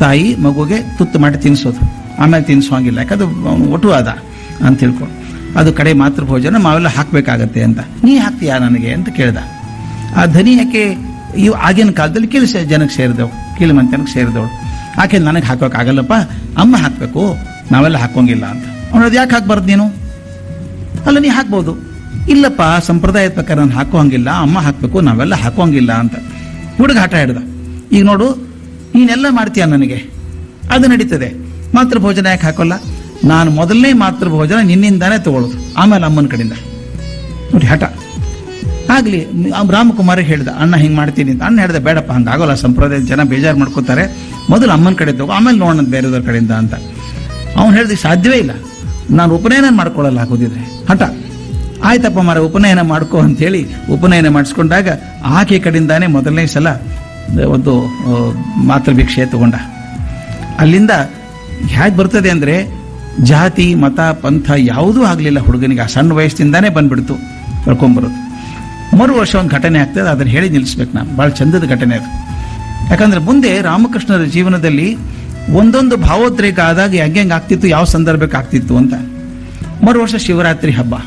ತಾಯಿ ಮಗುಗೆ ತುತ್ತು ಮಾಡಿ ತಿನ್ನಿಸೋದು ಆಮೇಲೆ ತಿನ್ನಿಸೋಂಗಿಲ್ಲ ಯಾಕಂದ್ರೆ ಅವನು ಒಟು ಅದ ಅಂತ ತಿಳ್ಕೊಂಡು ಅದು ಕಡೆ ಮಾತೃ ಭೋಜನ ಮಾವೆಲ್ಲ ಹಾಕಬೇಕಾಗತ್ತೆ ಅಂತ ನೀ ಹಾಕ್ತೀಯಾ ನನಗೆ ಅಂತ ಕೇಳ್ದ ಆ ಧನಿ ಯಾಕೆ ಇವು ಆಗಿನ ಕಾಲದಲ್ಲಿ ಕೀಳು ಸೇ- ಜನಕ್ಕೆ ಸೇರಿದವು ಕೀಳು ಮಂತನಕ್ಕೆ ಸೇರಿದವಳು ಆಕೆ ನನಗೆ ಹಾಕೋಕ್ಕಾಗಲ್ಲಪ್ಪ ಅಮ್ಮ ಹಾಕಬೇಕು ನಾವೆಲ್ಲ ಹಾಕೋಂಗಿಲ್ಲ ಅಂತ ಅವನು ಅದು ಯಾಕೆ ಹಾಕ್ಬಾರ್ದು ನೀನು ಅಲ್ಲ ನೀ ಹಾಕ್ಬೋದು ಇಲ್ಲಪ್ಪ ಸಂಪ್ರದಾಯದ ಪ್ರಕಾರ ನಾನು ಹಾಕುವಂಗಿಲ್ಲ ಅಮ್ಮ ಹಾಕಬೇಕು ನಾವೆಲ್ಲ ಹಾಕುವಂಗಿಲ್ಲ ಅಂತ ಹುಡುಗ ಆಟ ಹಿಡ್ದ ಈಗ ನೋಡು ನೀನೆಲ್ಲ ಮಾಡ್ತೀಯ ನನಗೆ ಅದು ನಡೀತದೆ ಮಾತೃ ಭೋಜನ ಯಾಕೆ ಹಾಕೋಲ್ಲ ನಾನು ಮೊದಲನೇ ಮಾತೃ ಭೋಜನ ನಿನ್ನಿಂದಾನೇ ತಗೊಳ್ಳೋದು ಆಮೇಲೆ ಅಮ್ಮನ ಕಡೆಯಿಂದ ನೋಡಿ ಹಠ ಆಗ್ಲಿ ರಾಮಕುಮಾರ್ ಹೇಳ್ದ ಅಣ್ಣ ಹಿಂಗ್ ಮಾಡ್ತೀನಿ ಅಂತ ಅಣ್ಣ ಹೇಳ್ದ ಬೇಡಪ್ಪ ಹಂಗ ಆಗೋಲ್ಲ ಸಂಪ್ರದಾಯದ ಜನ ಬೇಜಾರು ಮಾಡ್ಕೋತಾರೆ ಮೊದಲು ಅಮ್ಮನ ಕಡೆ ತಗೋ ಆಮೇಲೆ ನೋಡೋಣ ಬೇರೆದವ್ರ ಕಡೆಯಿಂದ ಅಂತ ಅವ್ನು ಹೇಳ್ದ ಸಾಧ್ಯವೇ ಇಲ್ಲ ನಾನು ಉಪನಯನ ಮಾಡ್ಕೊಳ್ಳಲ್ಲ ಹಾಕೋದಿದ್ರೆ ಹಠ ಆಯ್ತಪ್ಪ ಮರ ಉಪನಯನ ಮಾಡ್ಕೋ ಅಂತೇಳಿ ಉಪನಯನ ಮಾಡಿಸ್ಕೊಂಡಾಗ ಆಕೆ ಕಡೆಯಿಂದಾನೇ ಮೊದಲನೇ ಸಲ ಒಂದು ಆ, ಮಾತೃಭಿಕ್ಷೆ ತಗೊಂಡ ಅಲ್ಲಿಂದ ಹೇಗೆ ಬರ್ತದೆ ಅಂದ್ರೆ ಜಾತಿ ಮತ ಪಂಥ ಯಾವುದೂ ಆಗಲಿಲ್ಲ ಹುಡುಗನಿಗೆ ಆ ಸಣ್ಣ ವಯಸ್ಸಿನಿಂದಾನೇ ಬಂದ್ಬಿಡ್ತು ಕರ್ಕೊಂಬರೋದು ಮರು ವರ್ಷ ಒಂದು ಘಟನೆ ಆಗ್ತದೆ ಅದನ್ನು ಹೇಳಿ ನಿಲ್ಲಿಸ್ಬೇಕು ನಾನು ಭಾಳ ಚಂದದ ಘಟನೆ ಅದು ಯಾಕಂದ್ರೆ ಮುಂದೆ ರಾಮಕೃಷ್ಣರ ಜೀವನದಲ್ಲಿ ಒಂದೊಂದು ಭಾವೋದ್ರೇಕ ಆದಾಗ ಹೆಂಗೆ ಹೆಂಗೆ ಆಗ್ತಿತ್ತು ಯಾವ ಸಂದರ್ಭಕ್ಕೆ ಆಗ್ತಿತ್ತು ಅಂತ ಮರು ವರ್ಷ ಶಿವರಾತ್ರಿ ಹಬ್ಬ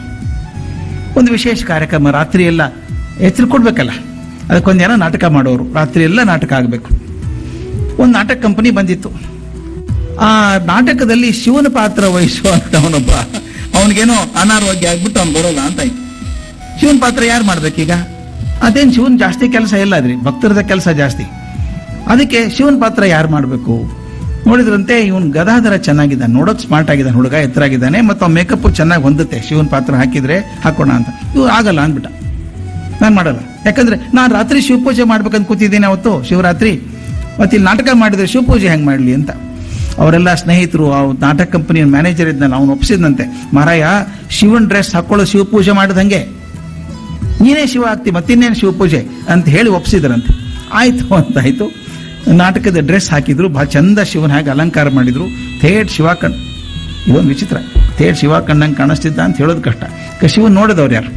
ಒಂದು ವಿಶೇಷ ಕಾರ್ಯಕ್ರಮ ರಾತ್ರಿ ಎಲ್ಲ ಎಚ್ಚರ ಕೊಡ್ಬೇಕಲ್ಲ ಅದಕ್ಕೊಂದು ಜನ ನಾಟಕ ಮಾಡೋರು ರಾತ್ರಿ ಎಲ್ಲ ನಾಟಕ ಆಗಬೇಕು ಒಂದು ನಾಟಕ ಕಂಪನಿ ಬಂದಿತ್ತು ಆ ನಾಟಕದಲ್ಲಿ ಶಿವನ ಪಾತ್ರ ವಹಿಸುವಂತವನೊಬ್ಬ ಅವನಿಗೇನೋ ಅನಾರೋಗ್ಯ ಆಗ್ಬಿಟ್ಟು ಅವ್ನು ಬರೋಲ್ಲ ಅಂತ ಆಯ್ತು ಶಿವನ ಪಾತ್ರ ಯಾರು ಮಾಡ್ಬೇಕೀಗ ಅದೇನು ಶಿವನ್ ಜಾಸ್ತಿ ಕೆಲಸ ಇಲ್ಲ ಅದ್ರಿ ಭಕ್ತರದ ಕೆಲಸ ಜಾಸ್ತಿ ಅದಕ್ಕೆ ಶಿವನ ಪಾತ್ರ ಯಾರು ಮಾಡಬೇಕು ನೋಡಿದ್ರಂತೆ ಇವನ್ ಗದಾಧರ ಚೆನ್ನಾಗಿದ್ದಾನೆ ನೋಡೋಕ್ ಸ್ಮಾರ್ಟ್ ಆಗಿದ್ದಾನೆ ಹುಡುಗ ಎತ್ತರಾಗಿದ್ದಾನೆ ಮತ್ತು ಅವ್ನ ಮೇಕಪ್ ಚೆನ್ನಾಗಿ ಹೊಂದುತ್ತೆ ಶಿವನ ಪಾತ್ರ ಹಾಕಿದ್ರೆ ಹಾಕೋಣ ಅಂತ ಇವ್ರು ಆಗಲ್ಲ ಅಂದ್ಬಿಟ್ಟ ನಾನು ಮಾಡಲ್ಲ ಯಾಕಂದ್ರೆ ನಾನು ರಾತ್ರಿ ಶಿವಪೂಜೆ ಮಾಡ್ಬೇಕಂತ ಕೂತಿದ್ದೀನಿ ಅವತ್ತು ಶಿವರಾತ್ರಿ ಮತ್ತೆ ಇಲ್ಲಿ ನಾಟಕ ಮಾಡಿದ್ರೆ ಶಿವಪೂಜೆ ಹೆಂಗೆ ಮಾಡಲಿ ಅಂತ ಅವರೆಲ್ಲ ಸ್ನೇಹಿತರು ಆ ನಾಟಕ ಕಂಪನಿಯ ಮ್ಯಾನೇಜರ್ ಇದ್ನಲ್ಲ ಅವನು ಒಪ್ಸಿದಂತೆ ಮಾರಾಯ ಶಿವನ್ ಡ್ರೆಸ್ ಹಾಕೊಳ್ಳೋ ಶಿವಪೂಜೆ ಮಾಡಿದಂಗೆ ನೀನೇ ಶಿವ ಆಗ್ತಿ ಮತ್ತಿನ್ನೇನು ಶಿವಪೂಜೆ ಅಂತ ಹೇಳಿ ಒಪ್ಸಿದ್ರಂತೆ ಆಯ್ತು ಅಂತಾಯ್ತು ನಾಟಕದ ಡ್ರೆಸ್ ಹಾಕಿದ್ರು ಬಹಳ ಚಂದ ಶಿವನ ಹಾಗೆ ಅಲಂಕಾರ ಮಾಡಿದ್ರು ಥೇಟ್ ಶಿವ ಕಣ್ ಇದೊಂದು ವಿಚಿತ್ರ ಥೇಟ್ ಶಿವ ಕಣ್ಣಂಗೆ ಕಾಣಿಸ್ತಿದ್ದ ಅಂತ ಹೇಳೋದು ಕಷ್ಟ ಕ- ಶಿವನ್ ನೋಡಿದವ್ರು ಯಾರು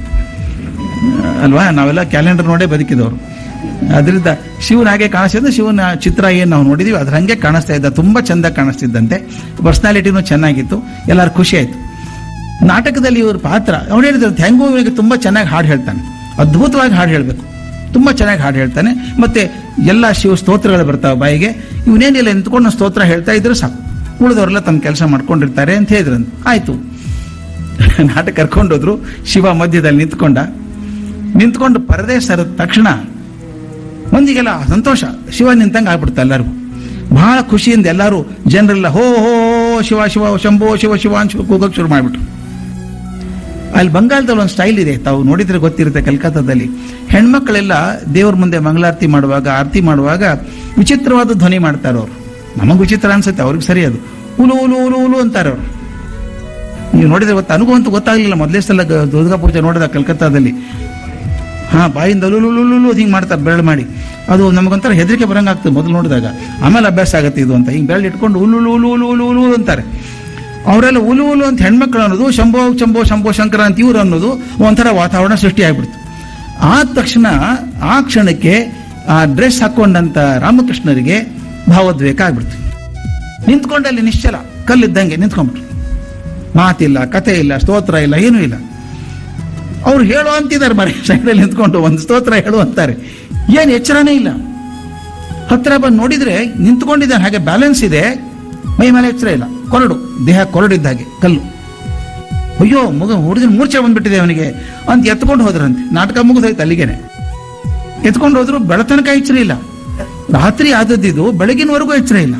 ಅಲ್ವಾ ನಾವೆಲ್ಲ ಕ್ಯಾಲೆಂಡರ್ ನೋಡೇ ಬದುಕಿದವರು ಅದರಿಂದ ಶಿವನ ಹಾಗೆ ಕಾಣಿಸ್ತಿದ್ದ ಶಿವನ ಚಿತ್ರ ಏನು ನಾವು ನೋಡಿದೀವಿ ಅದ್ರ ಹಂಗೆ ಕಾಣಿಸ್ತಾ ಇದ್ದ ತುಂಬಾ ಚಂದ ಕಾಣಿಸ್ತಿದ್ದಂತೆ ಪರ್ಸನಾಲಿಟಿನೂ ಚೆನ್ನಾಗಿತ್ತು ಎಲ್ಲರೂ ಖುಷಿ ಆಯ್ತು ನಾಟಕದಲ್ಲಿ ಇವ್ರ ಪಾತ್ರ ಅವ್ನು ಹೇಳಿದಂತೆ ಹೆಂಗೂ ಇವನಿಗೆ ತುಂಬಾ ಚೆನ್ನಾಗಿ ಹಾಡು ಹೇಳ್ತಾನೆ ಅದ್ಭುತವಾಗಿ ಹಾಡು ಹೇಳಬೇಕು ತುಂಬಾ ಚೆನ್ನಾಗಿ ಹಾಡು ಹೇಳ್ತಾನೆ ಮತ್ತೆ ಎಲ್ಲ ಶಿವ ಸ್ತೋತ್ರಗಳು ಬರ್ತಾವೆ ಬಾಯಿಗೆ ಇವನೇನಿಲ್ಲ ನಿಂತ್ಕೊಂಡು ಸ್ತೋತ್ರ ಹೇಳ್ತಾ ಇದ್ರೆ ಸಾಕು ಉಳಿದವರೆಲ್ಲ ತಮ್ಮ ಕೆಲಸ ಮಾಡ್ಕೊಂಡಿರ್ತಾರೆ ಅಂತ ಹೇಳಿದ್ರಂತ ಆಯ್ತು ನಾಟಕ ಕರ್ಕೊಂಡೋದ್ರು ಶಿವ ಮಧ್ಯದಲ್ಲಿ ನಿಂತ್ಕೊಂಡ ನಿಂತ್ಕೊಂಡು ಪರದೆ ಸರದ ತಕ್ಷಣ ಮಂದಿಗೆಲ್ಲ ಸಂತೋಷ ಶಿವ ನಿಂತಂಗೆ ಆಗ್ಬಿಡ್ತ ಎಲ್ಲರಿಗೂ ಬಹಳ ಖುಷಿಯಿಂದ ಎಲ್ಲರೂ ಜನರೆಲ್ಲ ಹೋ ಹೋ ಶಿವ ಶಿವ ಶಂಭೋ ಶಿವ ಶಿವ ಅಂತ ಕೂಗಕ್ಕೆ ಶುರು ಮಾಡಿಬಿಟ್ರು ಅಲ್ಲಿ ಬಂಗಾಳದಲ್ಲಿ ಒಂದು ಸ್ಟೈಲ್ ಇದೆ ತಾವು ನೋಡಿದ್ರೆ ಗೊತ್ತಿರುತ್ತೆ ಕಲ್ಕತ್ತಾದಲ್ಲಿ ಹೆಣ್ಮಕ್ಳೆಲ್ಲ ದೇವ್ರ ಮುಂದೆ ಮಂಗಳಾರತಿ ಮಾಡುವಾಗ ಆರತಿ ಮಾಡುವಾಗ ವಿಚಿತ್ರವಾದ ಧ್ವನಿ ಮಾಡ್ತಾರೆ ಅವರು ನಮಗೆ ವಿಚಿತ್ರ ಅನ್ಸುತ್ತೆ ಅವ್ರಿಗೆ ಸರಿ ಅದು ಉಲು ಉಲು ಉಲು ಉಲು ಅಂತಾರೆ ಅವರು ನೀವು ನೋಡಿದ್ರೆ ಗೊತ್ತಾ ನನಗೂ ಅಂತೂ ಗೊತ್ತಾಗ್ಲಿಲ್ಲ ಮೊದಲೇ ಸಲ ಗ- ದುರ್ಗಾ ಪೂಜೆ ನೋಡಿದ ಕಲ್ಕತ್ತಾದಲ್ಲಿ ಹಾ ಬಾಯಿಂದ ಲುಲು ಹಿಂಗೆ ಮಾಡ್ತಾರೆ ಬೆರಳು ಮಾಡಿ ಅದು ನಮಗೊಂಥರ ಹೆದರಿಕೆ ಬರಂಗಾಗ್ತದೆ ಮೊದಲು ನೋಡಿದಾಗ ಆಮೇಲೆ ಅಭ್ಯಾಸ ಆಗುತ್ತೆ ಇದು ಅಂತ ಹಿಂಗೆ ಬೆರಳು ಇಟ್ಕೊಂಡು ಉಲು ಉಲು ಉಲು ಉಲು ಉಲು ಅಂತಾರೆ ಅವರೆಲ್ಲ ಉಲು ಉಲು ಅಂತ ಹೆಣ್ಮಕ್ಳು ಅನ್ನೋದು ಶಂಭೋ ಶಂಭೋ ಶಂಭೋ ಶಂಕರ ಅಂತ ಇವ್ರು ಅನ್ನೋದು ಒಂಥರ ವಾತಾವರಣ ಸೃಷ್ಟಿ ಆಗ್ಬಿಡ್ತು ಆದ ತಕ್ಷಣ ಆ ಕ್ಷಣಕ್ಕೆ ಆ ಡ್ರೆಸ್ ಹಾಕೊಂಡಂತ ರಾಮಕೃಷ್ಣರಿಗೆ ಭಾವೋದ್ವೇಗ ಆಗ್ಬಿಡ್ತು ನಿಂತ್ಕೊಂಡಲ್ಲಿ ನಿಶ್ಚಲ ಕಲ್ಲಿದ್ದಂಗೆ ನಿಂತ್ಕೊಂಡ್ಬಿಟ್ರು ಮಾತಿಲ್ಲ ಕತೆ ಇಲ್ಲ ಸ್ತೋತ್ರ ಇಲ್ಲ ಏನೂ ಇಲ್ಲ ಅವ್ರು ಹೇಳು ಅಂತಿದ್ದಾರೆ ಮರೆ ಸೈಡಲ್ಲಿ ನಿಂತ್ಕೊಂಡು ಒಂದು ಸ್ತೋತ್ರ ಹೇಳು ಅಂತಾರೆ ಏನು ಎಚ್ಚರನೇ ಇಲ್ಲ ಹತ್ರ ಬಂದು ನೋಡಿದ್ರೆ ನಿಂತ್ಕೊಂಡಿದ್ದಾನೆ ಹಾಗೆ ಬ್ಯಾಲೆನ್ಸ್ ಇದೆ ಮೈ ಮೇಲೆ ಎಚ್ಚರ ಇಲ್ಲ ಕೊರಡು ದೇಹ ಕೊರಡಿದ್ದ ಹಾಗೆ ಕಲ್ಲು ಅಯ್ಯೋ ಮಗ ಹುಡುಗನ ಮೂರ್ಛೆ ಬಂದ್ಬಿಟ್ಟಿದೆ ಅವನಿಗೆ ಅಂತ ಎತ್ಕೊಂಡು ಹೋದ್ರಂತೆ ನಾಟಕ ಮುಗಿದೋಯ್ತು ಅಲ್ಲಿಗೆನೆ ಎತ್ಕೊಂಡು ಹೋದ್ರು ಬೆಳತನಕ ಎಚ್ಚರ ಇಲ್ಲ ರಾತ್ರಿ ಆದದ್ದಿದ್ದು ಬೆಳಗಿನವರೆಗೂ ಎಚ್ಚರ ಇಲ್ಲ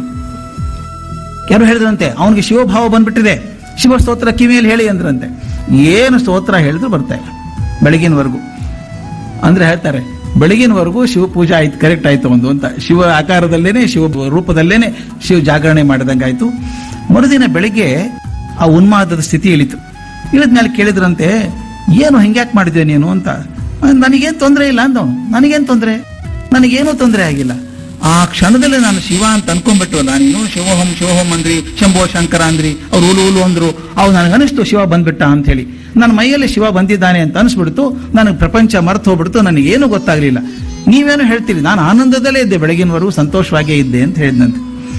ಯಾರು ಹೇಳಿದ್ರಂತೆ ಅವನಿಗೆ ಶಿವಭಾವ ಬಂದ್ಬಿಟ್ಟಿದೆ ಶಿವ ಸ್ತೋತ್ರ ಕಿವಿಯಲ್ಲಿ ಹೇಳಿ ಅಂದ್ರಂತೆ ಏನು ಸ್ತೋತ್ರ ಹೇಳಿದ್ರು ಬರ್ತಾ ಇಲ್ಲ ಬೆಳಗಿನವರೆಗೂ ಅಂದ್ರೆ ಹೇಳ್ತಾರೆ ಬೆಳಗಿನವರೆಗೂ ಶಿವ ಪೂಜೆ ಆಯ್ತು ಕರೆಕ್ಟ್ ಆಯ್ತು ಒಂದು ಅಂತ ಶಿವ ಆಕಾರದಲ್ಲೇನೆ ಶಿವ ರೂಪದಲ್ಲೇನೆ ಶಿವ ಜಾಗರಣೆ ಮಾಡಿದಂಗಾಯ್ತು ಮರುದಿನ ಬೆಳಿಗ್ಗೆ ಆ ಉನ್ಮಾದದ ಸ್ಥಿತಿ ಇಳಿತು ಇಳಿದ್ಮೇಲೆ ಕೇಳಿದ್ರಂತೆ ಏನು ಹಿಂಗ್ಯಾಕ್ ಮಾಡಿದ್ದೆ ನೀನು ಅಂತ ನನಗೇನು ತೊಂದರೆ ಇಲ್ಲ ಅಂದವನು ನನಗೇನು ತೊಂದರೆ ನನಗೇನೂ ತೊಂದರೆ ಆಗಿಲ್ಲ ಆ ಕ್ಷಣದಲ್ಲಿ ನಾನು ಶಿವ ಅಂತ ಅನ್ಕೊಂಡ್ಬಿಟ್ಟು ನಾನಿನ್ನು ಶಿವೋಹಂ ಶಿವೋಹಂ ಅಂದ್ರಿ ಶಂಭೋ ಶಂಕರ ಅಂದ್ರಿ ಅವ್ರು ಉಲು ಉಲು ಅಂದ್ರು ಅವು ನನಗನಿಸ್ತು ಶಿವ ಬಂದ್ಬಿಟ್ಟ ಅಂತ ಹೇಳಿ ನನ್ನ ಮೈಯಲ್ಲಿ ಶಿವ ಬಂದಿದ್ದಾನೆ ಅಂತ ಅನಿಸ್ಬಿಡ್ತು ನನಗೆ ಪ್ರಪಂಚ ಮರ್ತು ಹೋಗ್ಬಿಡ್ತು ನನಗೇನು ಗೊತ್ತಾಗ್ಲಿಲ್ಲ ನೀವೇನು ಹೇಳ್ತೀರಿ ನಾನು ಆನಂದದಲ್ಲೇ ಇದ್ದೆ ಬೆಳಗಿನವರೆಗೂ ಸಂತೋಷವಾಗೇ ಇದ್ದೆ ಅಂತ ಹೇಳಿದ್ನಂತೆ